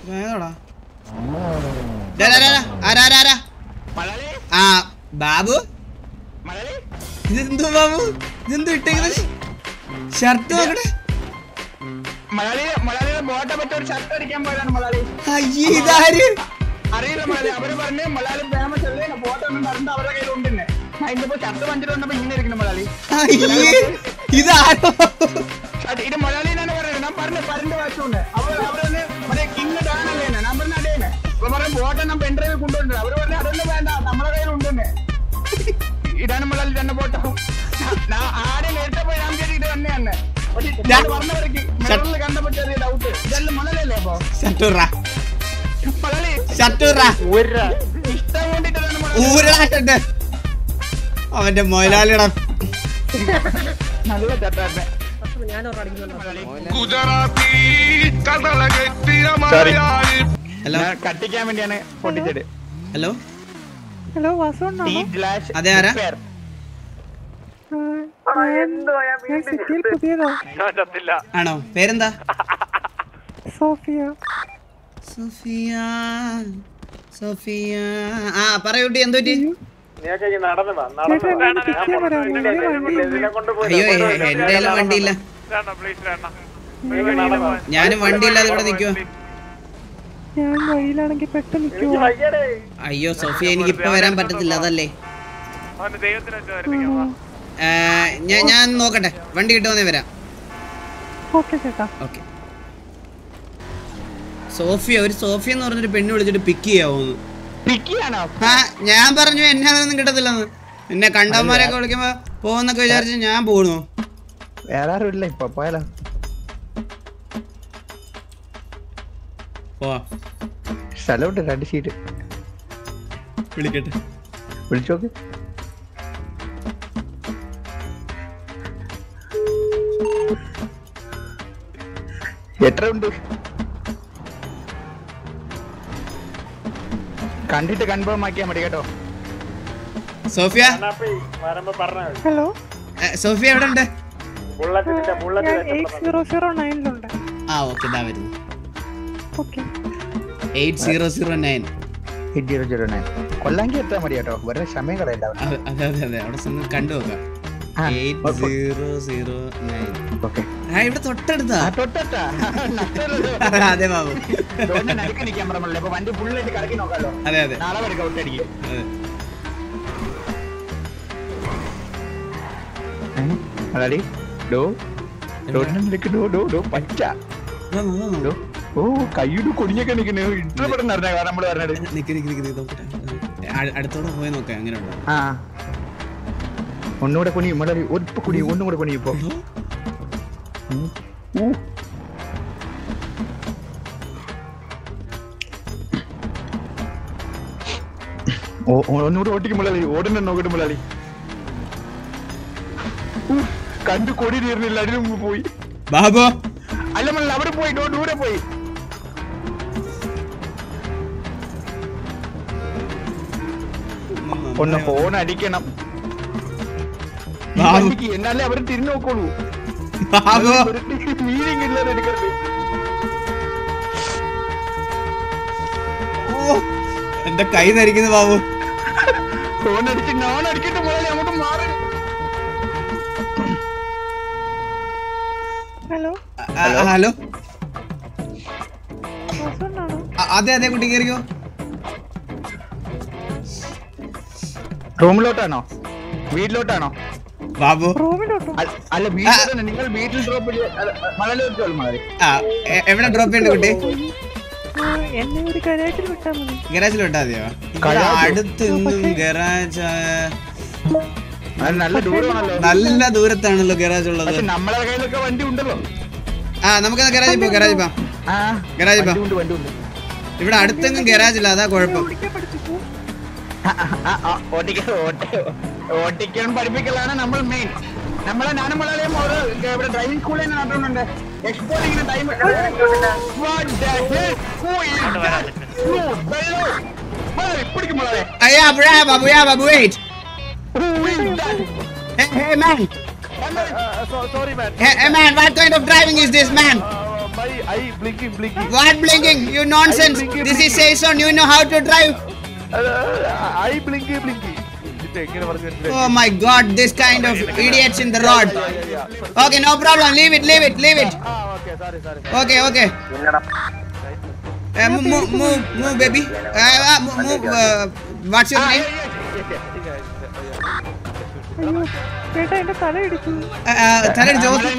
ഏതാടാ ഡാ, ഡാ, ഡാ, ഡാ. ആരാ ആരാ ആരാ മലയാളി ആ ബാബു മലയാളി ഇതെന്തോ ബാബു ഇതെന്തോ ഇട്ടേക്കുന്നത് ഷർട്ട് നോക്കട്ടെ മലയാളി മലയാളിയുടെ ബോട്ടെ പറ്റി ഒരു ഷർട്ട് അടിക്കാൻ പോയതാണ് മലയാളി അയ്യേ ഇതാര് അറിയില്ല മലയാളി അവര് പറഞ്ഞ് മലയാളി ഫേമസ് അല്ലേ ബോട്ട് ഒന്നും പറഞ്ഞിട്ട് അവരുടെ കയ്യിൽ ഉണ്ടെന്നെ അതിന്റെ ഷർട്ട് വഞ്ചിട്ട് വന്നപ്പോ ഇങ്ങനെ ഇരിക്കണം മലയാളി അയ്യേ ഇതാരോ അത് ഇത് മലയാളി തന്നെ പറയുന്നത് ഞാൻ പറഞ്ഞു പരണ്ട് വാച്ചുണ്ട് അവർ അവരൊന്ന് മറ്റേ കിങ് ഡാനല്ലേ ഞാൻ പറഞ്ഞ അതേനെ അപ്പൊ പറഞ്ഞു ബോട്ടെ ഞാൻ പെൻഡ്രൈവ് കൊണ്ടുവരുന്നത് അവര് പറഞ്ഞു അതൊന്നും വേണ്ട നമ്മുടെ കയ്യിൽ ഉണ്ടെന്നെ ഇതാണ് മലയാളി തന്നെ ബോട്ടോ ഞാൻ ആദ്യം നേരത്തെ പോയി ഞാൻ വിചാരിച്ചു ഇത് തന്നെയാണ് പക്ഷെ ഇത് പറഞ്ഞവർക്ക് മെഡലിൽ കണ്ടപ്പോ ചെറിയ ഡൗട്ട് ഇതെല്ലാം മലയാളിയല്ലേ അപ്പൊ ഷർട്ടുറ മലയാളി ഷർട്ടുറ ഇഷ്ടം കൊണ്ടിട്ടാണ് മലയാളി ഊരടാട്ടുണ്ട് അവന്റെ മൊയലാളിയുടെ നല്ല ചട്ടാട്ടെ ഗുജറാത്തി കടലകെട്ടിയ Sorry. മലയാളി ഹലോ ഞാൻ കട്ടിക്കാൻ വേണ്ടിയാണ് പൊട്ടിച്ചത് ഹലോ ഹലോ വാസുണ്ണാണോ ടി ഗ്ലാസ് അതെ, ആരാ? റിപ്പയർ. ഞാൻ സിറ്റിയിൽ പുതിയതാ ആണോ പേരെന്താ സോഫിയ സോഫിയ സോഫിയ ആ പറയൂട്ടി എന്തു പറ്റി ചേട്ടാ എന്നെ പിക്ക് ചെയ്യാൻ വരാമോ എന്റെ വണ്ടിയില്ല അയ്യോ എ- എന്റെ കയ്യിലും വണ്ടിയില്ല ഞാനും വണ്ടിയില്ലാതെ ഇവിടെ നിൽക്കുവോ ഞാൻ വഴിയിലാണെങ്കിൽ പെട്ടെന്ന് നിൽക്കുവോ അയ്യോ സോഫിയ എനിക്ക് ഇപ്പൊ വരാൻ പറ്റത്തില്ല അതല്ലേ ആ, ഞാൻ ഞാൻ നോക്കട്ടെ വണ്ടി കിട്ടുമെന്നേ വരാം ഓക്കെ ചേട്ടാ ഓക്കെ സോഫിയ ഒരു സോഫിയ എന്ന് പറഞ്ഞൊരു പെണ്ണ് വിളിച്ചിട്ട് പിക്ക് ചെയ്യാവോന്ന് പിക്കിയാണോ ആ ഞാൻ പറഞ്ഞു എന്നെ അതൊന്നും കിട്ടത്തില്ലെന്ന് എന്നെ കണ്ടവന്മാരൊക്കെ വിളിക്കുമ്പോ പോകുന്നൊക്കെ വിചാരിച്ച് ഞാൻ പോണു വേറെ ആരും ഇല്ല ഇപ്പൊ പോയാലോ പോവാ സ്ഥലമുണ്ട് രണ്ട് സീറ്റ് വിളിക്കട്ടെ വിളിച്ചോക്ക് എത്ര ഉണ്ട് കണ്ടിട്ട് കൺഫേം ആക്കിയാ മതി കേട്ടോ സോഫിയ ഹലോ ഏ, സോഫിയ എവിടെ ഉണ്ട് ഞാൻ എയ്റ്റ് സീറോ സീറോ നയനിലുണ്ട് ആ ഓക്കെ ഇതാ വരുന്നു okay eight zero zero nine zero zero nine കൊല്ലാങ്കി എത്താൻ മതി കേട്ടോ വെറുതെ സമയം കളയണ്ട അതെ അതെ അതെ അവിടെ ചെന്ന് കണ്ടു നോക്കാം ആ, eight zero zero nine okay ആ ഇവിടെ തൊട്ടടുത്താ ആ തൊട്ടാ അതെ ബാബു നടുക്ക് നിൽക്കാൻ പറഞ്ഞല്ലോ അപ്പൊ വണ്ടി ഫുള്ളായിട്ട് കറക്കി നോക്കാലോ അതെ അതെ നാളെ വരെ ഔട്ടടിക്കും അതെ അതാടി ഡോ ഡോഡിനെടുക്ക് ഡോ ഡോ ഡോ പച്ച വാ, വാ, വാ, ഡോ വാ. ഓ കൈയുടെ കൊടിഞ്ഞൊക്കെ നിൽക്കണേ ഇത്ര പെട്ടെന്ന് അറിഞ്ഞ കാരണം നമ്മള് പറഞ്ഞത് നിക്ക് നിക്ക് നിക്ക് നിക്ക് നോക്കട്ടെ അ- അടുത്തോടെ പോയി നോക്കാം എങ്ങനെ ഉണ്ടോ ആ ഒന്നുകൂടെ കുനി മുതൽ ഒരിപ്പ കുനി ഒന്നും കൂടെ കുനി ഇപ്പൊ ഉം. ഊ. ഓ ഓ- ഒന്നുകൂടെ ഓട്ടിക്കും മുള്ളി ഓടുന്ന നോക്കട്ടെ മുള്ളി കണ്ടു കൊടി തീർന്നില്ല അതിനു മുമ്പ് പോയി ബാബു അല്ല മുള്ള അവിടെ പോയി ഡോ ദൂരെ പോയി ഒന്ന് ഫോൺ അടിക്കണം ഈ ബാബു വണ്ടിക്ക് എന്നാലേ അവർ തിരിഞ്ഞു നോക്കോളൂ ബാബു മീനിങ് ഇല്ലാതെ എടുക്കരുത് ഓ, എന്റെ കൈ ധരിക്കുന്നു ബാബു ഫോൺ അടിച്ച് ഞാൻ അടിക്കട്ടെ മുതലേ അങ്ങോട്ട് മാറി ഹലോ ആ, ആ, ഹലോ വാസുണ്ണാണോ ആ, അതെ അതെ കുട്ടി കയറിയോ റൂമിലോട്ടാണോ വീട്ടിലോട്ടാണോ ബാബു റൂമിലോട്ടോ അല്ല- അല്ല വീട്ടിലോട്ടാണ് നിങ്ങൾ വീട്ടിൽ ഡ്രോപ്പ് മണല് വെച്ചോളൂ മതി ആ എ- എവിടെ ഡ്രോപ്പ് ചെയ്യണ്ട കുട്ടി ആ, എന്നെ ഒരു കരയാറ്റിൽ വിട്ടാൽ മതി ഗരാജിൽ വിട്ടാ മതിയോ ഇവിടെ ഗരാജോ? അടുത്തൊന്നും ഗരാജ് അത് നല്ല ദൂരമാണല്ലോ നല്ല ദൂരത്താണല്ലോ ഗരാജ് ഉള്ളത് പക്ഷെ നമ്മളെ കയ്യിലൊക്കെ വണ്ടി ഉണ്ടല്ലോ ആ നമുക്ക് ഗരാജിൽ പോ ഗരാജിൽ പോ ആ ഗരാജിൽ പോ വണ്ടി ഉണ്ട് വണ്ടി ഉണ്ട് ഇവിടെ അടുത്തെങ്ങും ഗരാജ് ഇല്ല അതാ കുഴപ്പം ഓടിക്കാൻ പഠിപ്പിച്ചു ആ, ആ, ആ, ഓട്ടിക്കാൻ ഓട്ടി- ഓട്ടിക്കാൻ പഠിപ്പിക്കലാണ് നമ്മൾ മെയിൻ നമ്മളെ ഞാനും വളരെയും ഒരു ഇവിടെ ഡ്രൈവിംഗ് സ്കൂളിൽ തന്നെ നടത്തുന്നുണ്ട് എക്സ്പോർട്ടിങ്ങിന് ടൈം പിടിക്കും വളരെ അയ്യാ അപ്പഴാ ബാബു യാ Babu wait Hey, hey man, sorry, man. hey, hey man, what kind of driving is this, man? Uh, my I blinking blinking what blinking you nonsense this is season you know how to drive I blinky blinky ഇത് എങ്ങനെ പറഞ്ഞു Oh my god, this kind of idiots in the road. Okay, no problem. Leave it, leave it, leave it. ആ okay sorry sorry Okay, okay. Uh, move, move, move, move, baby. Uh, uh, move, move. Uh, what's your name? അയ്യോ ചേട്ടാ എന്റെ തല ഇടിച്ചു Uh, uh, തല ജോസ്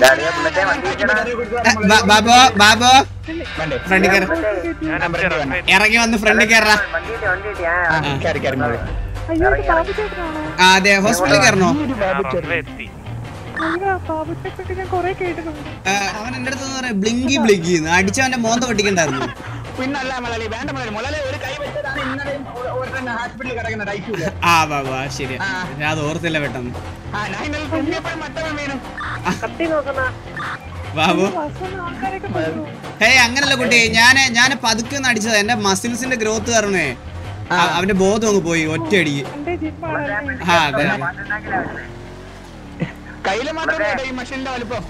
ബാബോ ബാബോ ഫ്രണ്ടിൽ കയറ ഇറങ്ങി വന്ന് ഫ്രണ്ടിൽ കയറാ കയറി കയറി മോളെ. അയ്യോ ഇത് ബാബു ചേട്ടനാണോ ആ അതെ ഹോസ്പിറ്റലിൽ കയറണോ അയ്യോ ബാബു ചേട്ടനൊക്കെ ഞാൻ കൊറേ കേട്ടിട്ടുണ്ട് Uh, അവൻ എന്റെ അടുത്ത് പറയാ ബ്ലിങ്കി ബ്ലിങ്കി അടിച്ചവന്റെ മോന്ത പൊട്ടിക്കണ്ടായിരുന്നു പിന്നല്ല മലയാളി വേണ്ട മലയാളി മലയാളി ഒരു കൈ വെച്ചതാണ് ഇന്നലെ ഒരുത്തന്നെ ഹോസ്പിറ്റലിൽ കിടക്കുന്നത് ഐക്യൂല ആ ബാബാ ശരി ഞാൻ അത് ഓർത്തില്ല പെട്ടെന്ന് ആ ഞാൻ ഇന്നലെ തുമ്മിയപ്പോഴും മറ്റവൻ വീണു കത്തി നോക്കുന്ന ബാബു ബസ്സിന് ആൾക്കാരൊക്കെ കൊണ്ടു ഹേയ് അങ്ങനല്ല കുട്ടി ഞാന് ഞാൻ പതുക്കെ ഒന്ന് അടിച്ചത് എന്റെ മസിൽസിന്റെ ഗ്രോത്ത് കാരണേ അ- അവന്റെ ബോധം അങ്ങ് പോയി ഒറ്റയടിക്ക് എന്റെ ജിമ്മാണ് ആ അതെ അതെ കയ്യില് മാത്രമേ ഈ മഷീന്റെ വലിപ്പം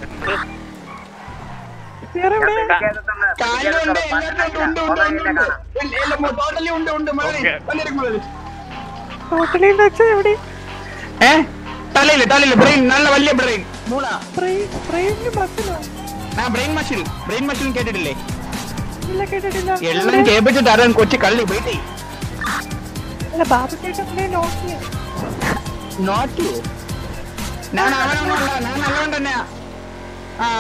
വേറെ എവിടെയാ കാലിലുണ്ട് എല്ലാത്തിലും ഉണ്ട് ഉണ്ട് ഉണ്ട് ഉണ്ട് ടോട്ടലി ഉണ്ട് ഉണ്ട് മലയാളി വന്നിരിക്കും മലയാളി ടോട്ടലി വെച്ചാ എവിടെ ഏ തലയില് തലയില് ബ്രെയിൻ നല്ല വലിയ ബ്രെയിൻ മൂള ട്രെയിനിന് ബസ്സിലോ ആ ബ്രെയിൻ മഷീൻ ബ്രെയിൻ മഷീൻ കേട്ടിട്ടില്ലേ ഇല്ല കേട്ടിട്ടില്ല എല്ലാം കേൾപ്പിച്ചിട്ട് അറിയാൻ കൊച്ചു കള്ളി വീട്ടി അല്ല ബാബു ചേട്ടനെ നോക്കിയ നോട്ടു ഞാൻ അവനൊന്നുമല്ല ഞാൻ നല്ലവൻ തന്നെയാ ആ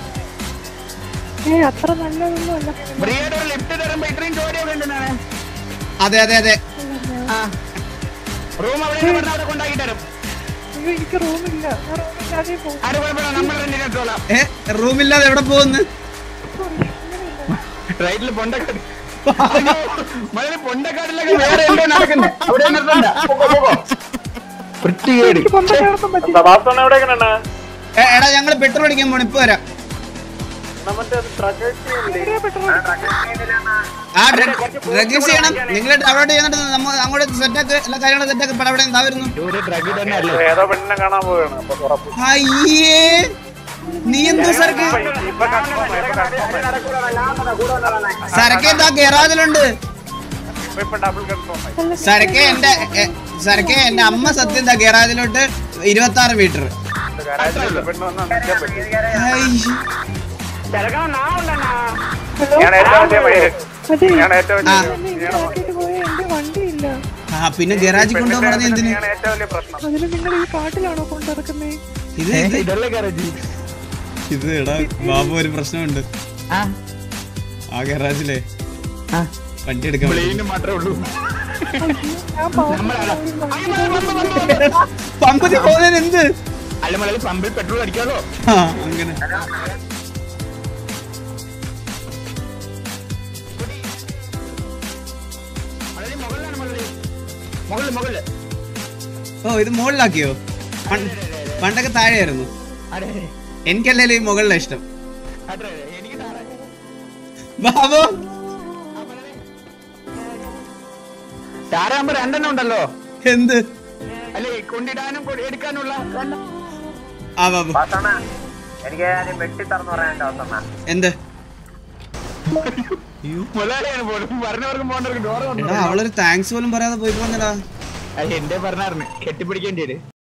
ഏ അത്ര നല്ലതൊന്നും അല്ല ബ്രിയേഡ് ഒരു ലിഫ്റ്റ് തരുമ്പോ ഇത്രയും ചോദ്യം ഉണ്ട് ഞാൻ അതെ അതെ അതെ ആ റൂം അവിടെ നിന്ന് പറഞ്ഞ് അവിടെ കൊണ്ടാക്കി തരും അയ്യോ എനിക്ക് റൂമില്ല ഞാൻ റൂമില്ലാതെ പോകും ആര് കുഴപ്പമില്ല നമ്മൾ തന്നെ ഇട്ടോളാം ഏ റൂമില്ലാതെ എവിടെ പോകുന്നു റൈറ്റില് പൊണ്ടക്കാട് മലയാളി പൊണ്ടക്കാടിലൊക്കെ വേറെ എന്തോ നടക്കുന്നത് അവിടെ നിർത്തണ്ട പോകോ, പോകോ. വൃത്തികേട് എനിക്ക് പൊന്തക്കാടൊന്നും പറ്റില്ല സബാസ്റ്റോൺ എവിടെ എങ്ങനെയാണ് ഏ, എടാ ഞങ്ങള് പെട്രോൾ അടിക്കാൻ പോണ ഇപ്പൊ വരാം മറ്റേ ട്രജക്ടറി എവിടെയാ പെട്രോൾ ആ രജിസ്റ്റർ ചെയ്യണം നിങ്ങൾ അവിടെ ചെയ്യുന്നുണ്ട് നമ്മ അങ്ങോട്ട് സെറ്റാക്ക് എല്ലാ കാര്യങ്ങളും സെറ്റാക്ക് ഇപ്പൊ അവിടെ എന്താ വരുന്നു ഒരു ഡ്രഗ് തന്നെ അല്ലേ ഏതോ പെണ്ണിനെ കാണാൻ പോവുകയാണ് അപ്പൊ ഉറപ്പ് അയ്യേ നീ എന്തോ സരക്ക് ഇപ്പൊ കൺഫേം ഇപ്പൊ കൺഫേം സരക്ക് എന്താ ഗറാജിലുണ്ട് ഇപ്പൊ ഡബിൾ കൺഫേം ആയി സരക്ക് എന്റെ എ, സരക്ക് എന്റെ അമ്മ സത്യം എന്താ ഗറാജിലോട്ട് ഇരുപത്തി ആറ് മീറ്റർ ഗരാജിലുള്ള പെണ്ണ് വന്നാൽ നിൽക്കാൻ പറ്റും ഹലോ ഞാൻ ഏറ്റവും വലിയ മയില് അതെ ഞാൻ ഏറ്റവും ആ. വലിയ എന്നെ ഇങ്ങനെയാക്കിയിട്ട് പോയ എന്റെ വണ്ടിയില്ല ആ പിന്നെ ഗറാജിൽ കൊണ്ടുപോകാൻ പറഞ്ഞ എന്തിന് ഞാൻ ഏറ്റവും വലിയ പ്രശ്നം അതിന് നിങ്ങൾ ഈ കാട്ടിലാണോ കൊണ്ടിറക്കുന്നേ ഇത് ഇത് ഇതല്ലേ കരജി ഇത് എടാ ബാബു ഒരു പ്രശ്നമുണ്ട് ആ ആ ഗറാജിലെ ആ വണ്ടി എടുക്കാൻ പറ്റില്ല. പ്ലെയിന് മാത്രമേ ഉള്ളൂ ഞാൻ പാവം പമ്പതി പോകുന്നതിന് എന്ത് അല്ല മലയാളി പമ്പിൽ പെട്രോൾ അടിക്കാമല്ലോ ആ അങ്ങനെ മലയാളി മുകളിലാണ് മലയാളി മുകളിൽ മുകളിൽ ഓ ഇത് മുകളിലാക്കിയോ പണ്ട്- പണ്ടൊക്കെ താഴെയായിരുന്നു അതെ എനിക്കല്ലേ ഈ മുകളിലെ ഇഷ്ടം അതെ എനിക്ക് താഴെ ബാബു താരാകുമ്പോ രണ്ടെണ്ണം ഉണ്ടല്ലോ എന്ത് അല്ലേ കൊണ്ടിടാനും കൊ- എടുക്കാനുള്ള രണ്ടെണ്ണം. ആ ബാബു എനിക്ക് ആദ്യം വെട്ടി തറന്ന് പറയാൻ എന്ത് മുതലാളിയാണ് പോലും പറഞ്ഞവർക്കും പോകണ്ടവർക്ക് ഡോറ് എടാ അവളൊരു താങ്ക്സ് പോലും പറയാതെ പോയി പോന്നടാ എന്റെ പറഞ്ഞായിരുന്നു കെട്ടിപ്പിടിക്കേണ്ടി വരും